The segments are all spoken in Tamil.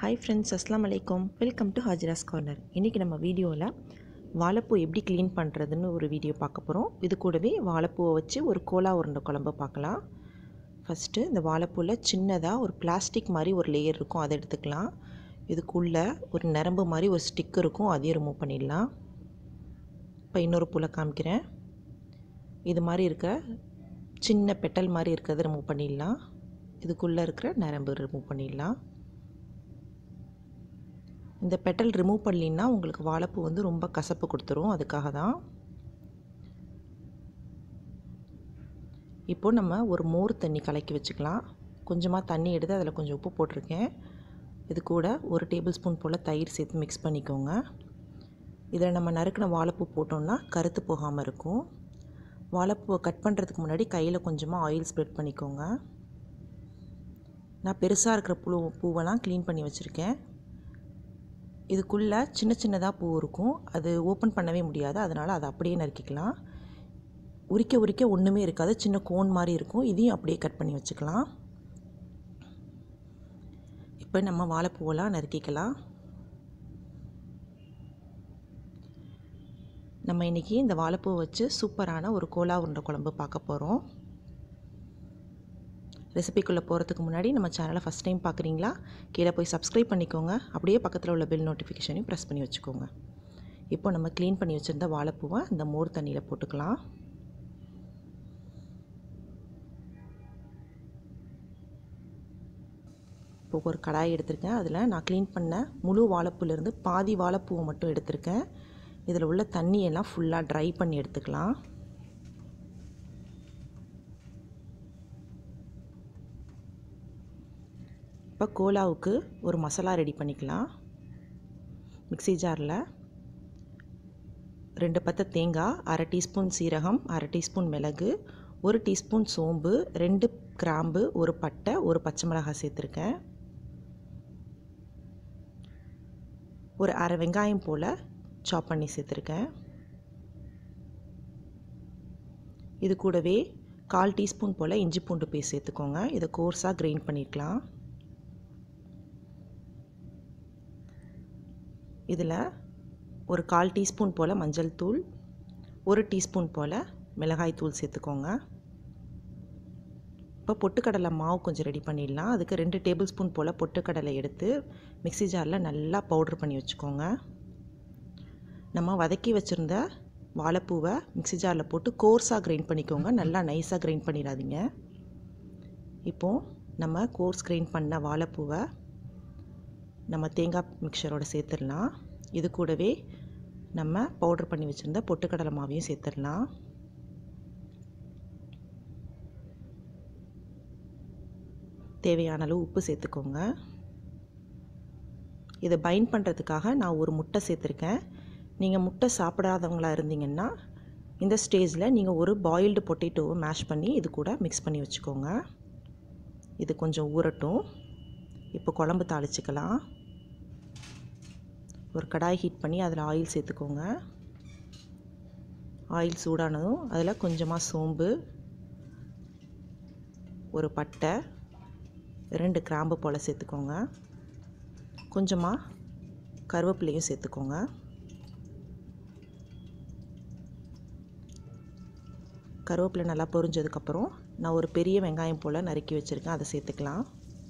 ஹாய் ஃப்ரெண்ட்ஸ் அஸ்லாம் அலைக்கும் வெல்கம் டு ஹாஜிராஸ் கார்னர் இன்றைக்கி நம்ம வீடியோவில் வாழைப்பூ எப்படி க்ளீன் பண்ணுறதுன்னு ஒரு வீடியோ பார்க்க போகிறோம் இது கூடவே வாழைப்பூவை வச்சு ஒரு கோலா உருண்டை குழம்பு பார்க்கலாம் ஃபஸ்ட்டு இந்த வாழைப்பூவில் சின்னதாக ஒரு பிளாஸ்டிக் மாதிரி ஒரு லேயர் இருக்கும் அதை எடுத்துக்கலாம் இதுக்குள்ளே ஒரு நரம்பு மாதிரி ஒரு ஸ்டிக் இருக்கும் அதையும் ரிமூவ் பண்ணிடலாம் இப்போ இன்னொரு பூலை காமிக்கிறேன் இது மாதிரி இருக்க சின்ன பெட்டல் மாதிரி இருக்கிறத ரிமூவ் பண்ணிடலாம் இதுக்குள்ளே இருக்கிற நரம்பு ரிமூவ் பண்ணிடலாம் இந்த பெட்டல் ரிமூவ் பண்ணலின்னா உங்களுக்கு வாழைப்பூ வந்து ரொம்ப கசப்பு கொடுத்துரும் அதுக்காக தான் இப்போது நம்ம ஒரு மோர் தண்ணி கலக்கி வச்சுக்கலாம் கொஞ்சமாக தண்ணி எடுத்து அதில் கொஞ்சம் உப்பு போட்டிருக்கேன் இது கூட ஒரு டேபிள் ஸ்பூன் போல் தயிர் சேர்த்து மிக்ஸ் பண்ணிக்கோங்க இதில் நம்ம நறுக்கின வாழைப்பூ போட்டோம்னா கருத்து போகாமல் இருக்கும் வாழைப்பூவை கட் பண்ணுறதுக்கு முன்னாடி கையில் கொஞ்சமாக ஆயில் ஸ்ப்ரெட் பண்ணிக்கோங்க நான் பெருசாக இருக்கிற பூ பூவெல்லாம் க்ளீன் பண்ணி வச்சுருக்கேன் இதுக்குள்ளே சின்ன சின்னதாக பூ இருக்கும் அது ஓப்பன் பண்ணவே முடியாது அதனால் அதை அப்படியே நறுக்கிக்கலாம் உரிக்க உரிக்க ஒன்றுமே இருக்காது சின்ன கோன் மாதிரி இருக்கும் இதையும் அப்படியே கட் பண்ணி வச்சுக்கலாம் இப்போ நம்ம வாழைப்பூவெல்லாம் நறுக்கிக்கலாம் நம்ம இன்றைக்கி இந்த வாழைப்பூ வச்சு சூப்பரான ஒரு கோலா உருண்டை குழம்பு பார்க்க போகிறோம் ரெசிபிக்குள்ளே போகிறதுக்கு முன்னாடி நம்ம சேனலை ஃபஸ்ட் டைம் பார்க்குறீங்களா கீழே போய் சப்ஸ்கிரைப் பண்ணிக்கோங்க அப்படியே பக்கத்தில் உள்ள பெல் நோட்டிஃபிகேஷனையும் ப்ரெஸ் பண்ணி வச்சுக்கோங்க இப்போ நம்ம க்ளீன் பண்ணி வச்சுருந்த வாழைப்பூவை இந்த மோர் தண்ணியில் போட்டுக்கலாம் இப்போ ஒரு கடாய் எடுத்திருக்கேன் அதில் நான் க்ளீன் பண்ண முழு வாழைப்பூலேருந்து பாதி வாழைப்பூவை மட்டும் எடுத்திருக்கேன் இதில் உள்ள தண்ணியெல்லாம் ஃபுல்லாக ட்ரை பண்ணி எடுத்துக்கலாம் இப்போ கோலாவுக்கு ஒரு மசாலா ரெடி பண்ணிக்கலாம் மிக்சி ஜாரில் ரெண்டு பத்த தேங்காய் அரை டீஸ்பூன் சீரகம் அரை டீஸ்பூன் மிளகு ஒரு டீஸ்பூன் சோம்பு ரெண்டு கிராம்பு ஒரு பட்டை ஒரு பச்சை மிளகாய் சேர்த்துருக்கேன் ஒரு அரை வெங்காயம் போல் சாப் பண்ணி சேர்த்துருக்கேன் இது கூடவே கால் டீஸ்பூன் போல் இஞ்சி பூண்டு பேஸ்ட் சேர்த்துக்கோங்க இதை கோர்ஸாக கிரைண்ட் பண்ணிக்கலாம் இதில் ஒரு கால் டீஸ்பூன் போல் மஞ்சள் தூள் ஒரு டீஸ்பூன் போல் மிளகாய் தூள் சேர்த்துக்கோங்க இப்போ பொட்டுக்கடலை மாவு கொஞ்சம் ரெடி பண்ணிடலாம் அதுக்கு ரெண்டு டேபிள் ஸ்பூன் போல் பொட்டுக்கடலை எடுத்து மிக்சி ஜாரில் நல்லா பவுட்ரு பண்ணி வச்சுக்கோங்க நம்ம வதக்கி வச்சுருந்த வாழைப்பூவை மிக்சி ஜாரில் போட்டு கோர்ஸாக கிரைண்ட் பண்ணிக்கோங்க நல்லா நைஸாக கிரைண்ட் பண்ணிடாதீங்க இப்போது நம்ம கோர்ஸ் கிரைண்ட் பண்ண வாழைப்பூவை நம்ம தேங்காய் மிக்சரோட சேர்த்துடலாம் இது கூடவே நம்ம பவுட்ரு பண்ணி வச்சுருந்த பொட்டுக்கடலை மாவையும் சேர்த்துடலாம் தேவையான அளவு உப்பு சேர்த்துக்கோங்க இதை பைண்ட் பண்ணுறதுக்காக நான் ஒரு முட்டை சேர்த்துருக்கேன் நீங்கள் முட்டை சாப்பிடாதவங்களாக இருந்தீங்கன்னா இந்த ஸ்டேஜில் நீங்கள் ஒரு பாயில்டு பொட்டேட்டோவை மேஷ் பண்ணி இது கூட மிக்ஸ் பண்ணி வச்சுக்கோங்க இது கொஞ்சம் ஊறட்டும் இப்போ குழம்பு தாளிச்சிக்கலாம் ஒரு கடாய் ஹீட் பண்ணி அதில் ஆயில் சேர்த்துக்கோங்க ஆயில் சூடானதும் அதில் கொஞ்சமாக சோம்பு ஒரு பட்டை ரெண்டு கிராம்பு போல் சேர்த்துக்கோங்க கொஞ்சமாக கருவேப்பிலையும் சேர்த்துக்கோங்க கருவேப்பிலை நல்லா பொரிஞ்சதுக்கப்புறம் நான் ஒரு பெரிய வெங்காயம் போல் நறுக்கி வச்சுருக்கேன் அதை சேர்த்துக்கலாம்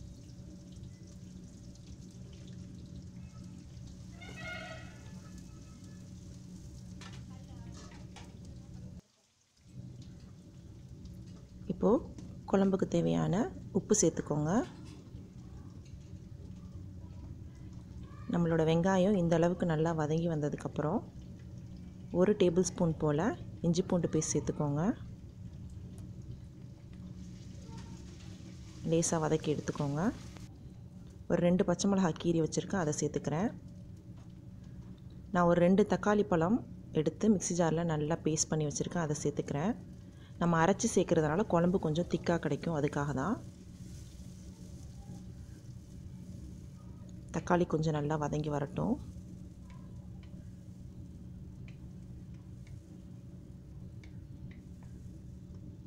இப்போது குழம்புக்கு தேவையான உப்பு சேர்த்துக்கோங்க நம்மளோட வெங்காயம் இந்த அளவுக்கு நல்லா வதங்கி வந்ததுக்கப்புறம் ஒரு டேபிள் ஸ்பூன் போல் இஞ்சி பூண்டு பேஸ்ட் சேர்த்துக்கோங்க லேசாக வதக்கி எடுத்துக்கோங்க ஒரு ரெண்டு பச்சை மிளகாய் கீரி வச்சுருக்கேன் அதை சேர்த்துக்கிறேன் நான் ஒரு ரெண்டு தக்காளி பழம் எடுத்து மிக்சி ஜாரில் நல்லா பேஸ்ட் பண்ணி வச்சுருக்கேன் அதை சேர்த்துக்கிறேன் நம்ம அரைச்சி சேர்க்குறதுனால குழம்பு கொஞ்சம் திக்காக கிடைக்கும் அதுக்காக தான் தக்காளி கொஞ்சம் நல்லா வதங்கி வரட்டும்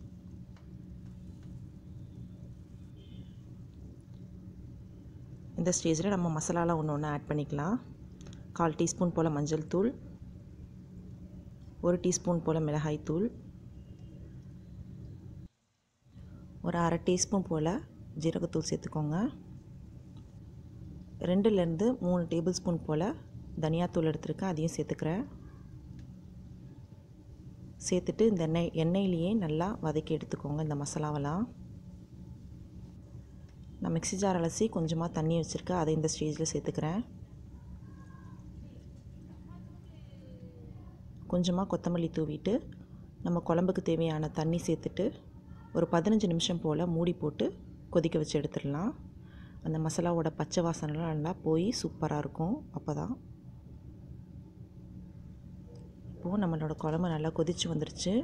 இந்த ஸ்டேஜில் நம்ம மசாலாலாம் ஒன்று ஒன்று ஆட் பண்ணிக்கலாம் கால் டீஸ்பூன் போல் மஞ்சள் தூள் ஒரு டீஸ்பூன் போல் மிளகாய் தூள் ஒரு அரை டீஸ்பூன் போல் ஜீரகத்தூள் சேர்த்துக்கோங்க ரெண்டுலேருந்து மூணு டேபிள் ஸ்பூன் போல் தனியாத்தூள் எடுத்துருக்கேன் அதையும் சேர்த்துக்கிறேன் சேர்த்துட்டு இந்த எண்ணெய் எண்ணெயிலேயே நல்லா வதக்கி எடுத்துக்கோங்க இந்த மசாலாவெல்லாம் நான் மிக்ஸி ஜார் அலசி கொஞ்சமாக தண்ணி வச்சுருக்கேன் அதை இந்த ஸ்டேஜில் சேர்த்துக்கிறேன் கொஞ்சமாக கொத்தமல்லி தூவிட்டு நம்ம குழம்புக்கு தேவையான தண்ணி சேர்த்துட்டு ஒரு பதினஞ்சு நிமிஷம் போல் மூடி போட்டு கொதிக்க வச்சு எடுத்துடலாம் அந்த மசாலாவோட பச்சை வாசனைலாம் நல்லா போய் சூப்பராக இருக்கும் அப்போ தான் இப்போது நம்மளோட குழம்பு நல்லா கொதித்து வந்துருச்சு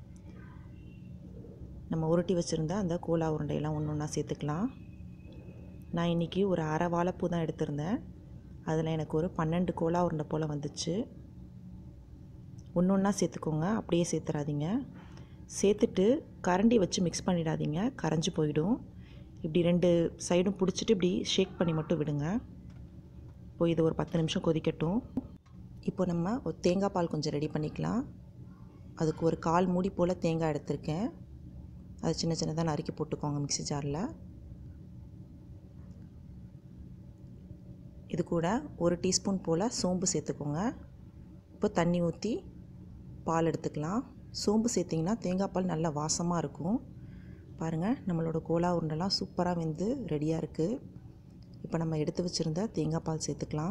நம்ம உருட்டி வச்சுருந்த அந்த கோலா உருண்டையெல்லாம் ஒன்று ஒன்றா சேர்த்துக்கலாம் நான் இன்றைக்கி ஒரு அரை வாழைப்பூ தான் எடுத்திருந்தேன் அதில் எனக்கு ஒரு பன்னெண்டு கோலா உருண்டை போல் வந்துச்சு ஒன்று ஒன்றா சேர்த்துக்கோங்க அப்படியே சேர்த்துறாதீங்க சேர்த்துட்டு கரண்டி வச்சு மிக்ஸ் பண்ணிடாதீங்க கரைஞ்சி போயிடும் இப்படி ரெண்டு சைடும் பிடிச்சிட்டு இப்படி ஷேக் பண்ணி மட்டும் விடுங்க இப்போ இது ஒரு பத்து நிமிஷம் கொதிக்கட்டும் இப்போ நம்ம ஒரு தேங்காய் பால் கொஞ்சம் ரெடி பண்ணிக்கலாம் அதுக்கு ஒரு கால் மூடி போல் தேங்காய் எடுத்திருக்கேன் அது சின்ன சின்னதாக நறுக்கி போட்டுக்கோங்க மிக்ஸி ஜாரில் இது கூட ஒரு டீஸ்பூன் போல் சோம்பு சேர்த்துக்கோங்க இப்போ தண்ணி ஊற்றி பால் எடுத்துக்கலாம் சோம்பு சேர்த்திங்கன்னா தேங்காய் பால் நல்லா வாசமாக இருக்கும் பாருங்கள் நம்மளோட கோலா உருண்டெல்லாம் சூப்பராக வெந்து ரெடியாக இருக்குது இப்போ நம்ம எடுத்து வச்சுருந்த தேங்காய் பால் சேர்த்துக்கலாம்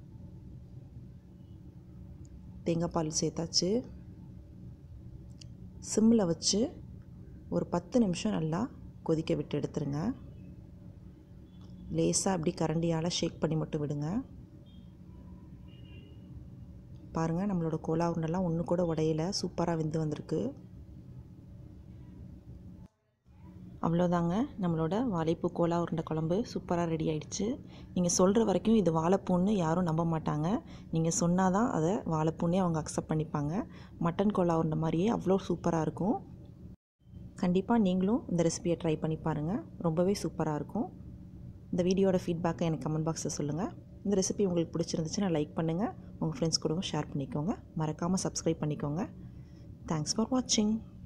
தேங்காய் பால் சேர்த்தாச்சு சிம்மில் வச்சு ஒரு பத்து நிமிஷம் நல்லா கொதிக்க விட்டு எடுத்துருங்க லேசாக அப்படி கரண்டியால் ஷேக் பண்ணி மட்டும் விடுங்க பாருங்கள் நம்மளோட கோலா உருண்டெல்லாம் ஒன்று கூட உடையில சூப்பராக வெந்து வந்திருக்கு அவ்வளோதாங்க நம்மளோட வாழைப்பூ கோலா உருண்டை குழம்பு சூப்பராக ரெடி ஆயிடுச்சு நீங்கள் சொல்கிற வரைக்கும் இது வாழைப்பூன்னு யாரும் நம்ப மாட்டாங்க நீங்கள் சொன்னால் தான் அதை வாழைப்பூன்னே அவங்க அக்செப்ட் பண்ணிப்பாங்க மட்டன் கோலா உருண்டை மாதிரியே அவ்வளோ சூப்பராக இருக்கும் கண்டிப்பாக நீங்களும் இந்த ரெசிபியை ட்ரை பண்ணி பாருங்கள் ரொம்பவே சூப்பராக இருக்கும் இந்த வீடியோட ஃபீட்பேக்கை எனக்கு கமெண்ட் பாக்ஸில் சொல்லுங்கள் இந்த ரெசிபி உங்களுக்கு பிடிச்சிருந்துச்சுன்னா லைக் பண்ணுங்கள் உங்கள் ஃப்ரெண்ட்ஸ் கூடவும் ஷேர் பண்ணிக்கோங்க மறக்காமல் சப்ஸ்கிரைப் பண்ணிக்கோங்க தேங்க்ஸ் ஃபார் வாட்சிங்